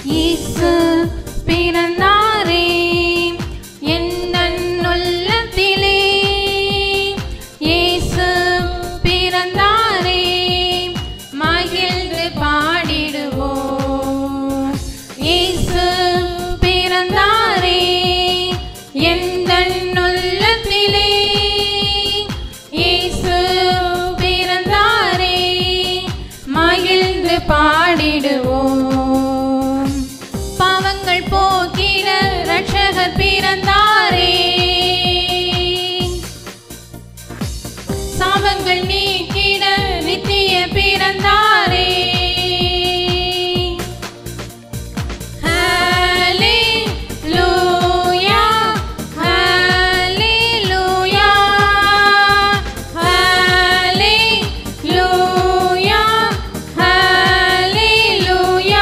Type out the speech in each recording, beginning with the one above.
இயேசு பிறந்தாரே எந்தன் உள்ளத்திலே இயேசு பிறந்தாரே மகிழ்ந்து பாடிடுவோம் இயேசு பிறந்தாரே எந்தன் உள்ளத்திலே இயேசு பிறந்தாரே மகிழ்ந்து பாடிடுவோம் பாவங்கள் போக்கிட ரட்சகர் பிறந்தாரே சாபங்கள் நீக்கிட நித்திய பிறந்தாரே ஹalleluya ஹalleluya ஹalleluya ஹalleluya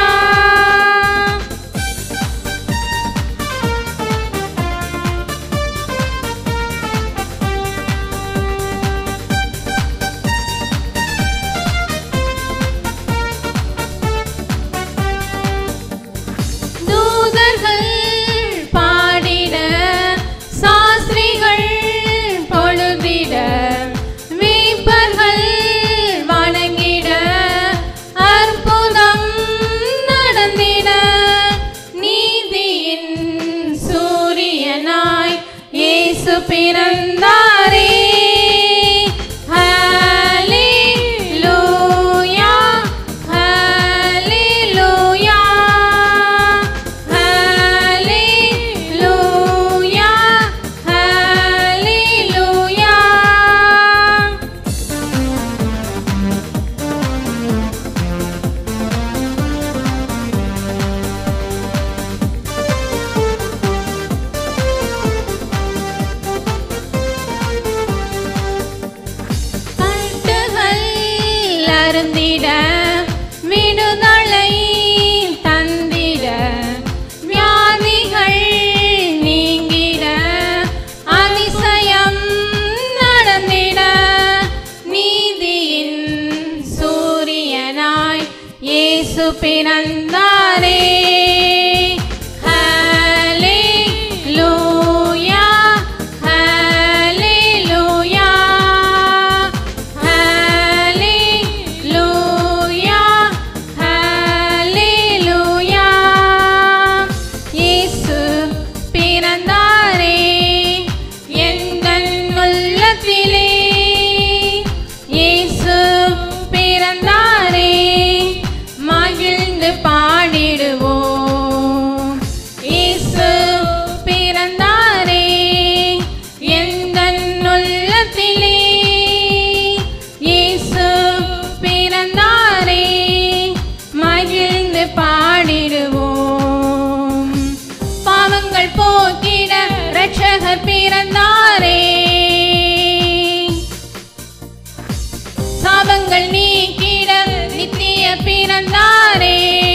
தூதர்கள் பாடிட சாஸ்திரிகள் பொழுதிட மீட்பர்கள் வணங்கிட அற்புதம் நடந்திட நீதியின் சூரியனாய் இயேசு பிறந்தாரே ஹalleluya ஹalleluya ஹalleluya ஹalleluya கட்டுகள் அருந்திட விடுதலை தந்திட வியாதிகள் நீங்கிட அதிசயம் நடந்திட நீதியின் சூரியனாய் இயேசு பிறந்தாரே ஹalleluya ஹalleluya ஹalleluya ஹalleluya இயேசு பிறந்தாரே எந்தன் உள்ளத்திலே இயேசு பிறந்தாரே மகிழ்ந்து பாடிடுவோம் இயேசு பிறந்தாரே எந்தன் உள்ளத்திலே இயேசு பிறந்தாரே மகிழ்ந்து பாடிடுவோம் பாவங்கள் போக்கிட ரட்சகர் பிறந்தாரே சாபங்கள் நீக்கிட நித்திய பிறந்தாரே